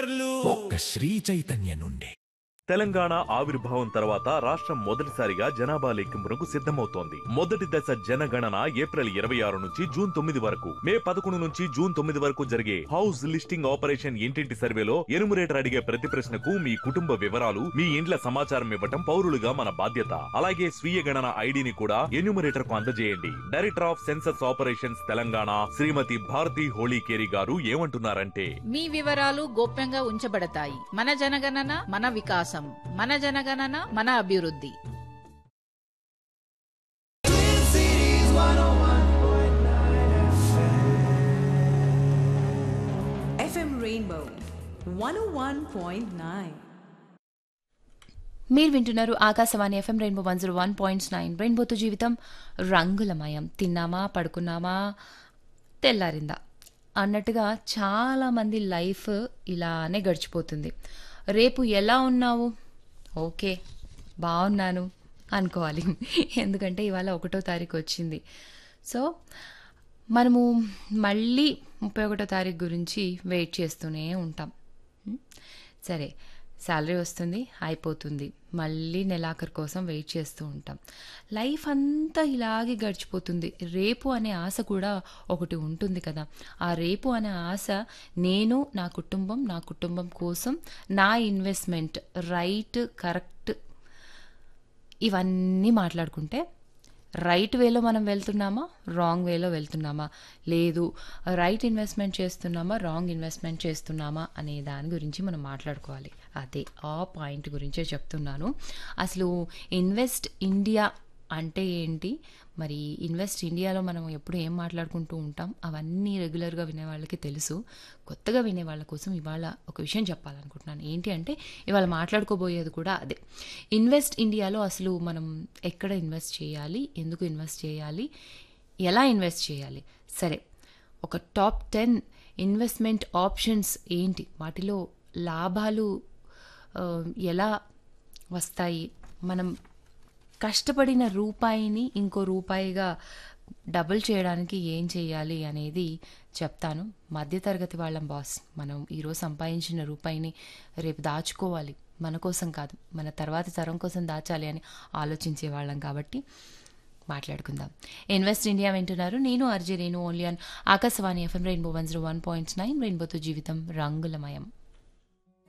ఒక్క శ్రీ చైతన్య నుండి తెలంగాణ ఆవిర్భావం తర్వాత రాష్ట్రం మొదటిసారిగా జనాభా లెక్కింపునకు సిద్ధమవుతోంది మొదటి దశ జనగణన ఏప్రిల్ ఇరవై ఆరు నుంచి జూన్ తొమ్మిది వరకు మే పదకొండు నుంచి జూన్ తొమ్మిది వరకు జరిగే హౌస్ లిస్టింగ్ ఆపరేషన్ ఇంటింటి సర్వేలో ఎనుమరేటర్ అడిగే ప్రతి ప్రశ్నకు మీ కుటుంబ వివరాలు మీ ఇండ్ల సమాచారం ఇవ్వటం పౌరులుగా మన బాధ్యత అలాగే స్వీయ గణన ఐడిని కూడా ఎన్యూమరేటర్ కు అందజేయండి director of census operations Telangana Shrimati Bharati Holikeri గారు ఏమంటున్నారంటే మీ వివరాలు గోప్యంగా ఉంచబడతాయి మన జనగణన మన వికాసం మన జనగణన మన అభివృద్ధి FM Rainbow 101.9. మీరు వింటున్నారు Akashvani FM rainbow one zero one points nine రెయిన్బోతో జీవితం రంగులమయం తిన్నామా పడుకున్నామా తెల్లారిందా అన్నట్టుగా చాలామంది లైఫ్ ఇలానే గడిచిపోతుంది రేపు ఎలా ఉన్నావు ఓకే బాగున్నాను అనుకోవాలి ఎందుకంటే ఇవాళ ఒకటో తారీఖు వచ్చింది సో మనము మళ్ళీ ముప్పై ఒకటో తారీఖు గురించి వెయిట్ చేస్తూనే ఉంటాం ఉం? సరే శాలరీ వస్తుంది అయిపోతుంది మళ్ళీ నెలాఖరు కోసం వెయిట్ చేస్తూ ఉంటాం లైఫ్ అంతా ఇలాగే గడిచిపోతుంది రేపు అనే ఆశ కూడా ఒకటి ఉంటుంది కదా ఆ రేపు అనే ఆశ నేను నా కుటుంబం నా కుటుంబం కోసం నా ఇన్వెస్ట్మెంట్ రైట్ కరెక్ట్ ఇవన్నీ మాట్లాడుకుంటే రైట్ వేలో మనం వెళ్తున్నామా రాంగ్ వేలో వెళ్తున్నామా లేదు రైట్ ఇన్వెస్ట్మెంట్ చేస్తున్నామా రాంగ్ ఇన్వెస్ట్మెంట్ చేస్తున్నామా అనే దాని గురించి మనం మాట్లాడుకోవాలి అదే ఆ పాయింట్ గురించే చెప్తున్నాను అసలు ఇన్వెస్ట్ ఇండియా అంటే ఏంటి మరి ఇన్వెస్ట్ ఇండియాలో మనం ఎప్పుడు ఏం మాట్లాడుకుంటూ ఉంటాం అవన్నీ రెగ్యులర్గా వినే వాళ్ళకి తెలుసు కొత్తగా వినే వాళ్ళ కోసం ఇవాళ ఒక విషయం చెప్పాలనుకుంటున్నాను ఏంటి అంటే ఇవాళ మాట్లాడుకోబోయేది కూడా అదే ఇన్వెస్ట్ ఇండియాలో అసలు మనం ఎక్కడ ఇన్వెస్ట్ చేయాలి ఎందుకు ఇన్వెస్ట్ చేయాలి ఎలా ఇన్వెస్ట్ చేయాలి సరే ఒక టాప్ టెన్ ఇన్వెస్ట్మెంట్ ఆప్షన్స్ ఏంటి వాటిలో లాభాలు ఆ, ఎలా వస్తాయి మనం కష్టపడిన రూపాయిని ఇంకో రూపాయిగా డబుల్ చేయడానికి ఏం చేయాలి అనేది చెప్తాను మధ్యతరగతి వాళ్ళం బాస్ మనం ఈరోజు సంపాదించిన రూపాయిని రేపు దాచుకోవాలి మన కోసం కాదు మన తర్వాత తరం కోసం దాచాలి అని ఆలోచించే వాళ్ళం కాబట్టి మాట్లాడుకుందాం ఇన్వెస్ట్ ఇండియా వింటున్నారు నేను RJ Renu only on Akashvani FM rainbow one zero one point nine రెయిన్బోతో జీవితం రంగులమయం